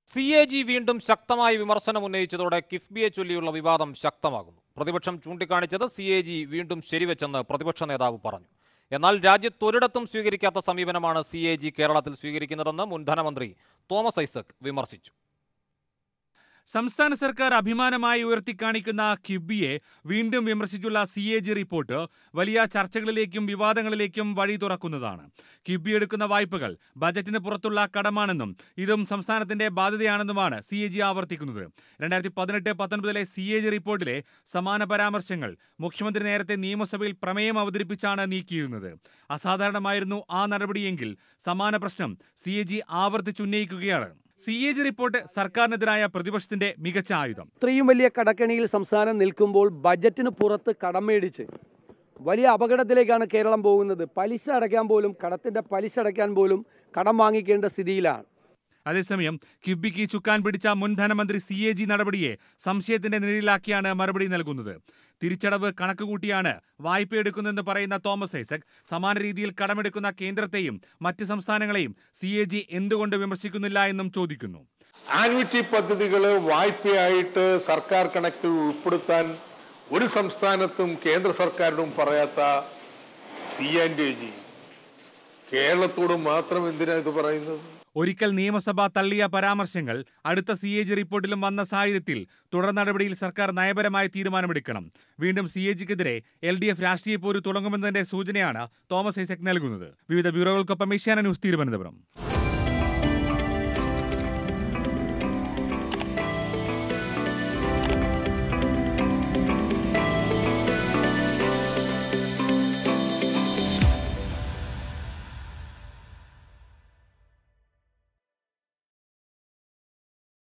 C A G വീണ്ടും ശക്തമായ വിമർശനം ഉന്നയിച്ചതോടെ കിഫ്ബിയെ ചൊല്ലിയുള്ള വിവാദം ശക്തമാകുന്നു പ്രതിപക്ഷം ചൂണ്ടിക്കാണിച്ചത് സി എ ജി വീണ്ടും ശരിവെച്ചെന്ന് പ്രതിപക്ഷ നേതാവ് പറഞ്ഞു എന്നാൽ രാജ്യത്തൊരിടത്തും സ്വീകരിക്കാത്ത സമീപനമാണ് സി എ ജി കേരളത്തിൽ സ്വീകരിക്കുന്നതെന്ന് മുൻ ധനമന്ത്രി തോമസ് ഐസക് വിമർശിച്ചു സംസ്ഥാന സർക്കാർ അഭിമാനമായി ഉയർത്തിക്കാണിക്കുന്ന കിബിയെ വീണ്ടും വിമർശിച്ചുള്ള സി എ ജി റിപ്പോർട്ട് വലിയ ചർച്ചകളിലേക്കും വിവാദങ്ങളിലേക്കും വഴി തുറക്കുന്നതാണ് കിബി എടുക്കുന്ന വായ്പകൾ ബജറ്റിന് പുറത്തുള്ള കടമാണെന്നും ഇതും സംസ്ഥാനത്തിന്റെ ബാധ്യതയാണെന്നുമാണ് സി എ ജി ആവർത്തിക്കുന്നത് രണ്ടായിരത്തി പതിനെട്ട് പത്തൊൻപതിലെ സി എ ജി റിപ്പോർട്ടിലെ സമാന പരാമർശങ്ങൾ മുഖ്യമന്ത്രി നേരത്തെ നിയമസഭയിൽ പ്രമേയം അവതരിപ്പിച്ചാണ് നീക്കിയിരുന്നത് അസാധാരണമായിരുന്നു ആ നടപടിയെങ്കിൽ സമാന പ്രശ്നം സി എ ജി ആവർത്തിച്ചുന്നയിക്കുകയാണ് സി എ ജി റിപ്പോർട്ട് സർക്കാരിനെതിരായ പ്രതിപക്ഷത്തിന്റെ മികച്ച ആയുധം ഇത്രയും വലിയ കടക്കണിയിൽ സംസ്ഥാനം നിൽക്കുമ്പോൾ ബജറ്റിന് പുറത്ത് കടം മേടിച്ച് വലിയ അപകടത്തിലേക്കാണ് കേരളം പോകുന്നത് പലിശ അടയ്ക്കാൻ പോലും കടത്തിന്റെ പലിശ അടയ്ക്കാൻ പോലും കടം വാങ്ങിക്കേണ്ട സ്ഥിതിയിലാണ് അതേസമയം കിബിക്ക് ചുക്കാൻ പിടിച്ച മുൻ ധനമന്ത്രി സി എ ജി നടപടിയെ സംശയത്തിന്റെ നിഴലിലാക്കിയാണ് മറുപടി നൽകുന്നത് തിരിച്ചടവ് കണക്കുകൂട്ടിയാണ് വായ്പയെടുക്കുന്നതെന്ന് പറയുന്ന തോമസ് ഐസക് സമാന രീതിയിൽ കടമെടുക്കുന്ന കേന്ദ്രത്തെയും മറ്റ് സംസ്ഥാനങ്ങളെയും സി എ ജി എന്തുകൊണ്ട് വിമർശിക്കുന്നില്ല എന്നും ചോദിക്കുന്നു ആൻവിറ്റി പദ്ധതികൾ വായ്പയായിട്ട് സർക്കാർ കണക്കിൽ ഉൾപ്പെടുത്താൻ ഒരു സംസ്ഥാനത്തും കേന്ദ്ര സർക്കാരിനും പറയാത്ത സി ആൻഡ് ജി കേരളത്തോട് മാത്രം എന്തിനാ ഇത് പറയുന്നത് ഒരിക്കൽ നിയമസഭ തള്ളിയ പരാമർശങ്ങൾ അടുത്ത സി എ ജി റിപ്പോർട്ടിലും വന്ന സാഹചര്യത്തിൽ തുടർ നടപടിയിൽ സർക്കാർ നയപരമായ തീരുമാനമെടുക്കണം വീണ്ടും സി എ ജിക്കെതിരെ എൽ ഡി എഫ് രാഷ്ട്രീയ പോര് തുടങ്ങുമെന്നതിന്റെ സൂചനയാണ് തോമസ് ഐസക് നൽകുന്നത് വിവിധ ബ്യൂറോകൾക്കൊപ്പം ഏഷ്യാന ന്യൂസ് തിരുവനന്തപുരം